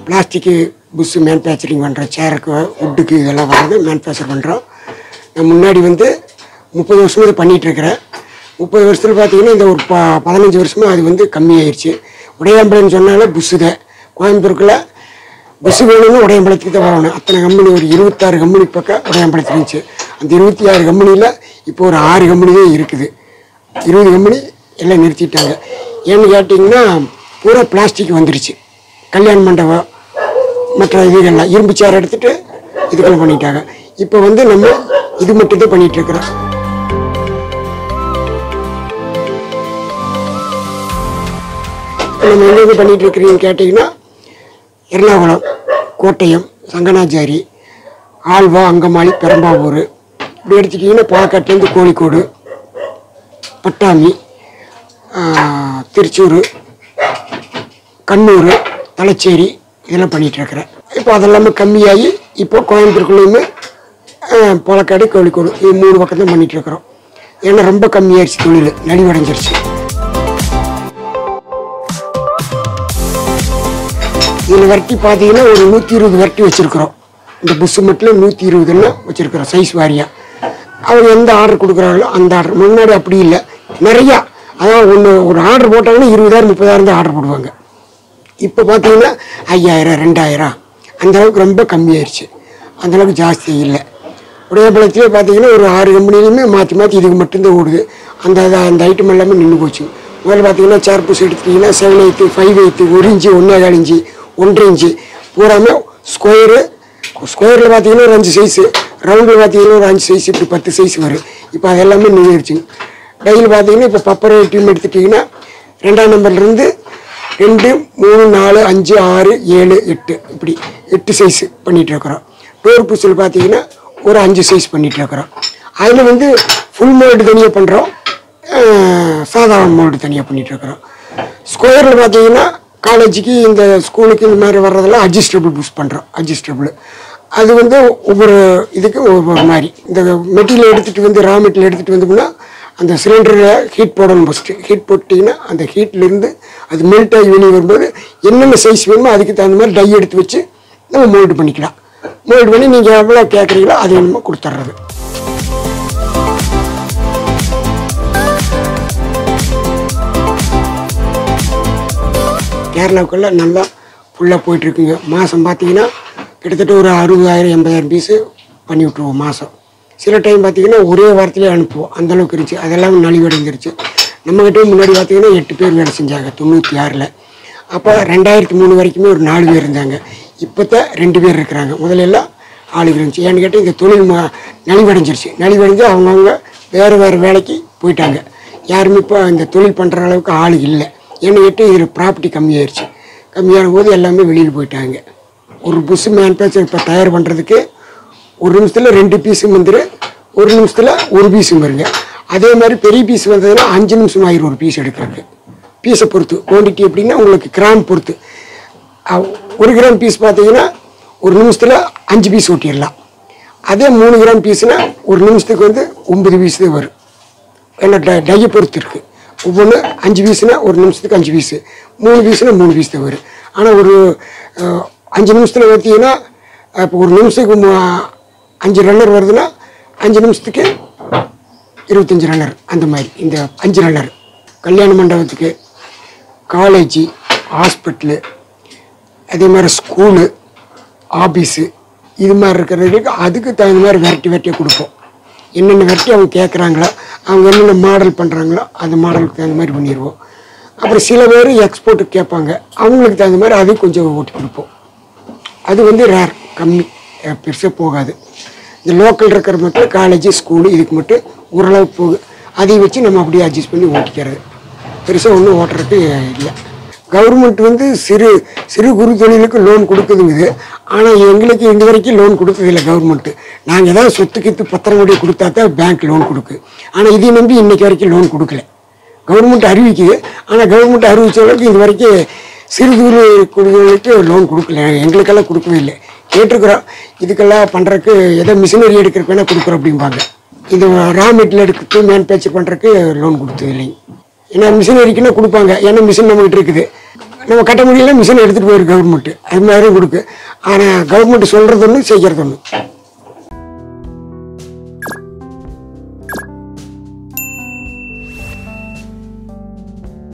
plastic push manufacturing பண்ணுறோம் சேருக்கு வுட்டுக்கு இதெல்லாம் வர்றது மேனுஃபேக்சர் பண்ணுறோம் நான் முன்னாடி வந்து முப்பது வருஷமா இதை பண்ணிகிட்டு இருக்கிறேன் முப்பது வருஷத்தில் பார்த்தீங்கன்னா இந்த ஒரு ப பதினஞ்சு வருஷமாக அது வந்து கம்மியாயிருச்சு உடையாம்பலம்னு சொன்னாலே புஷ்ஷு தான் கோயம்புத்தூருக்குள்ள பஸ்ஸு வேணும்னு உடையம்பலத்துக்கு தான் வரணும் அத்தனை கம்பெனி ஒரு இருபத்தாறு கம்பெனி பக்கம் உடையம்பலத்துக்கு இருந்துச்சு அந்த இருபத்தி ஆறு கம்பெனியில் இப்போ ஒரு ஆறு கம்பெனி தான் இருக்குது இருபது கம்பெனி எல்லாம் நிறுத்திட்டாங்க ஏன்னு கேட்டிங்கன்னா பூரா பிளாஸ்டிக் வந்துருச்சு கல்யாண மண்டபம் மற்ற இதுகள்லாம் இரும்பு சேர் எடுத்துட்டு இதுக்கெல்லாம் பண்ணிட்டாங்க இப்போ வந்து நம்ம இது மட்டும் தான் பண்ணிட்டு இருக்கிறோம் இப்போ நம்ம எங்கே பண்ணிட்டு இருக்கிறீங்கன்னு கேட்டிங்கன்னா எர்ணாகுளம் கோட்டயம் சங்கனாச்சாரி ஆல்வா அங்கமாளி பெரம்பாவூர் இப்படி எடுத்துக்கிட்டிங்கன்னா பாலக்காட்டுலேருந்து கோழிக்கோடு பட்டாமி ஆஹ், திருச்சூர் கண்ணூர் தலச்சேரி இதெல்லாம் பண்ணிகிட்ருக்கிறேன் இப்போ அதெல்லாமே கம்மியாகி இப்போ கோயம்புத்தூருக்குள்ளேயுமே ஆஹ், பாலக்காடு கோழிக்கோடு இது மூணு பக்கம் தான் பண்ணிகிட்ருக்குறோம் ஏன்னா ரொம்ப கம்மியாயிருச்சு தொழில் நலிவடைஞ்சிருச்சு இதில் வரட்டி பார்த்தீங்கன்னா ஒரு நூற்றி இருபது வரட்டி வச்சுருக்குறோம் இந்த புஷ்ஷு மட்டும் நூற்றி இருபதுன்னு வச்சுருக்குறோம் சைஸ் வாரியாக அவங்க எந்த ஆர்டர் கொடுக்குறாங்களோ அந்த ஆர்டர் முன்னாடி அப்படி இல்லை நிறையா அதாவது ஒன்று ஒரு ஆர்டர் போட்டாங்கன்னா இருபதாயிரம் முப்பதாயிரம் தான் ஆர்டர் போடுவாங்க இப்போ பார்த்தீங்கன்னா ஐயாயிரம் ரெண்டாயிரம் அந்த அளவுக்கு ரொம்ப கம்மியாயிருச்சு அந்த அளவுக்கு ஜாஸ்தி இல்லை உடையபலத்திலே பார்த்தீங்கன்னா ஒரு ஆறு கம்பெனிலையுமே மாற்றி மாற்றி இதுக்கு மட்டும்தான் ஓடுது அந்த அது- அந்த ஐட்டம் எல்லாமே நின்று போச்சு முதல்ல பார்த்தீங்கன்னா சேர் பூஸ் எடுத்துட்டிங்கன்னா செவன் எயித்து ஃபைவ் எயித்து ஒரு இன்ச்சு ஒன்றே கால் இன்ச்சு ஒன்றரை இன்ச்சு பூராமே ஸ்கொயரு ஸ்கொயரில் பார்த்தீங்கன்னா ஒரு அஞ்சு சைஸு ரவுண்டில் பார்த்தீங்கன்னா ஒரு அஞ்சு சைஸ் இப்படி பத்து சைஸ் வரும் இப்போ அது எல்லாமே நின்றுடுச்சு டைல் பார்த்தீங்கன்னா இப்போ பப்பர் டீம் எடுத்துட்டிங்கன்னா ரெண்டாம் நம்பர்லேருந்து ரெண்டு மூணு நாலு அஞ்சு ஆறு ஏழு எட்டு இப்படி எட்டு சைஸ் பண்ணிட்டு இருக்கிறோம் டோர் புஷில் பார்த்தீங்கன்னா ஒரு அஞ்சு சைஸ் பண்ணிட்டு இருக்கிறோம் அதில் வந்து ஃபுல் மோல்டு தனியாக பண்ணுறோம் சாதாரண மோல்டு தனியாக பண்ணிட்டு இருக்கிறோம் ஸ்கொயரில் பார்த்தீங்கன்னா காலேஜுக்கு இந்த ஸ்கூலுக்கு இந்த மாதிரி வர்றதெல்லாம் அட்ஜஸ்டபிள் புஷ் பண்ணுறோம் அட்ஜஸ்டபிள் அது வந்து ஒவ்வொரு இதுக்கு ஒவ்வொரு மாதிரி இந்த மெட்டீரியல் எடுத்துகிட்டு வந்து ரா மெட்டீரியல் எடுத்துகிட்டு வந்தோம்னா அந்த சிலிண்டரில் ஹீட் போடணும் ஃபஸ்ட்டு ஹீட் போட்டிங்கன்னா அந்த ஹீட்லேருந்து அது மெல்ட் ஆகி வெளியே வரும்போது என்னென்ன சைஸ் வேணுமோ அதுக்கு தகுந்த மாதிரி டை எடுத்து வச்சு நம்ம மோல்டு பண்ணிக்கலாம் மோல்டு பண்ணி நீங்கள் எவ்வளோ கேட்குறீங்களோ அது என்னமோ கொடுத்துட்றது கேரளாவுக்குள்ள நல்லா ஃபுல்லாக போயிட்டுருக்குங்க மாதம் பார்த்தீங்கன்னா கிட்டத்தட்ட ஒரு அறுபதாயிரம் எண்பதாயிரம் பீஸு பண்ணி விட்ருவோம் மாதம் சில டைம் பார்த்தீங்கன்னா ஒரே வாரத்திலே அனுப்புவோம் அந்த அளவுக்கு இருந்துச்சு அதெல்லாம் நலிவடைஞ்சிருச்சு நம்மகிட்ட முன்னாடி பார்த்தீங்கன்னா எட்டு பேர் வேலை செஞ்சாங்க தொண்ணூற்றி ஆறில் அப்போ ரெண்டாயிரத்தி மூணு வரைக்குமே ஒரு நாலு பேர் இருந்தாங்க இப்போ தான் ரெண்டு பேர் இருக்கிறாங்க முதல்ல எல்லாம் ஆளுகள் இருந்துச்சு ஏன்னு கேட்டால் இந்த தொழில் ம நலிவடைஞ்சிருச்சு நலிவடைஞ்சு அவங்கவுங்க வேறு வேறு வேலைக்கு போயிட்டாங்க யாருமே இப்போ இந்த தொழில் பண்ணுற அளவுக்கு ஆள் இல்லை ஏன்னு கேட்டு இதில் ப்ராப்பர்ட்டி கம்மியாயிருச்சு கம்மியான போது எல்லாமே வெளியில் போயிட்டாங்க ஒரு புஷ் மேனுஃபேக்சர் இப்போ தயார் பண்ணுறதுக்கு ஒரு நிமிஷத்தில் ரெண்டு பீஸும் வந்துடும் ஒரு நிமிஷத்தில் ஒரு பீஸும் வருங்க அதே மாதிரி பெரிய பீஸ் வந்ததுன்னா அஞ்சு நிமிஷம் ஆயிரும் ஒரு பீஸ் எடுக்கிறதுக்கு பீஸை பொறுத்து குவான்டிட்டி எப்படின்னா உங்களுக்கு கிராம் பொறுத்து அஹ், ஒரு கிராம் பீஸ் பார்த்தீங்கன்னா ஒரு நிமிஷத்தில் அஞ்சு பீஸ் ஒட்டிடலாம் அதே மூணு கிராம் பீஸ்னா ஒரு நிமிஷத்துக்கு வந்து ஒன்பது பீஸ் தான் வரும் ஏன்னா டை டையை பொறுத்து இருக்குது ஒவ்வொன்று அஞ்சு பீஸுனா ஒரு நிமிஷத்துக்கு அஞ்சு பீஸு மூணு பீஸுனா மூணு பீஸ் தான் வரும் ஆனால் ஒரு அஹ், அஞ்சு நிமிஷத்தில் பார்த்தீங்கன்னா இப்போ ஒரு நிமிஷத்துக்கு மு- அஞ்சு ரன்னர் வருதுன்னா அஞ்சு நிமிஷத்துக்கு இருபத்தஞ்சி ரன்னர் அந்த மாதிரி இந்த அஞ்சு ரன்னர் கல்யாண மண்டபத்துக்கு காலேஜு ஹாஸ்பிட்டலு அதே மாதிரி ஸ்கூலு ஆஃபீஸு இது மாதிரி இருக்கிறதுக்கு அதுக்கு தகுந்த மாதிரி வெரைட்டி வெரைட்டியாக கொடுப்போம் என்னென்ன வெரைட்டி அவங்க கேட்குறாங்களோ அவங்க என்னென்ன மாடல் பண்ணுறாங்களோ அந்த மாடலுக்கு தகுந்த மாதிரி பண்ணிடுவோம் அப்புறம் சில பேர் எக்ஸ்போர்ட்டுக்கு கேட்பாங்க அவங்களுக்கு தகுந்த மாதிரி அதையும் கொஞ்சம் ஓட்டி கொடுப்போம் அது வந்து ரேர் கம்மி பெருசாக போகாது இந்த லோக்கல் இருக்கிற மட்டும் காலேஜ் ஸ்கூலு இதுக்கு மட்டும் ஓரளவு போகுது அதை வச்சு நம்ம அப்படியே அட்ஜஸ்ட் பண்ணி ஓட்டிக்கிறது பெருசாக ஒன்றும் ஓட்டுறதுக்கு இல்லை கவர்மெண்ட் வந்து சிறு சிறு குறு தொழிலுக்கு லோன் கொடுக்குதுங்குது ஆனால் எங்களுக்கு இந்த வரைக்கும் லோன் கொடுத்ததில்லை கவர்மெண்ட்டு நாங்கள் ஏதாவது சொத்து கித்து பத்திரம் கொடி கொடுத்தா தான் பேங்க் லோன் கொடுக்கு ஆனால் இதை நம்பி இன்னைக்கு வரைக்கும் லோன் கொடுக்கல கவர்மெண்ட் அறிவிக்குது ஆனால் கவர்மெண்ட் அறிவிச்ச அளவுக்கு இது வரைக்கும் சிறு குறு குழுக்களுக்கு லோன் கொடுக்கல எங்களுக்கெல்லாம் கொடுக்கவே இல்லை கேட்டிருக்கிறோம் இதுக்கெல்லாம் பண்ணுறதுக்கு ஏதோ மிஷினரி எடுக்கிறதுக்கு வேணால் கொடுக்குறோம் அப்படிம்பாங்க இந்த ரா மெட்டீரியல் எடுக்கிறது மேனுஃபேக்சர் பண்ணுறதுக்கு லோன் கொடுத்தது இல்லைங்க ஏன்னா மிஷினரிக்குன்னா கொடுப்பாங்க ஏன்னா மிஷின் நம்மகிட்ட இருக்குது நம்ம கட்ட முடியல மிஷின் எடுத்துகிட்டு போயிருக்கு கவர்மெண்ட்டு அது மாதிரி கொடுக்கு ஆனால் கவர்மெண்ட் சொல்கிறது ஒன்று செய்கிறது ஒன்று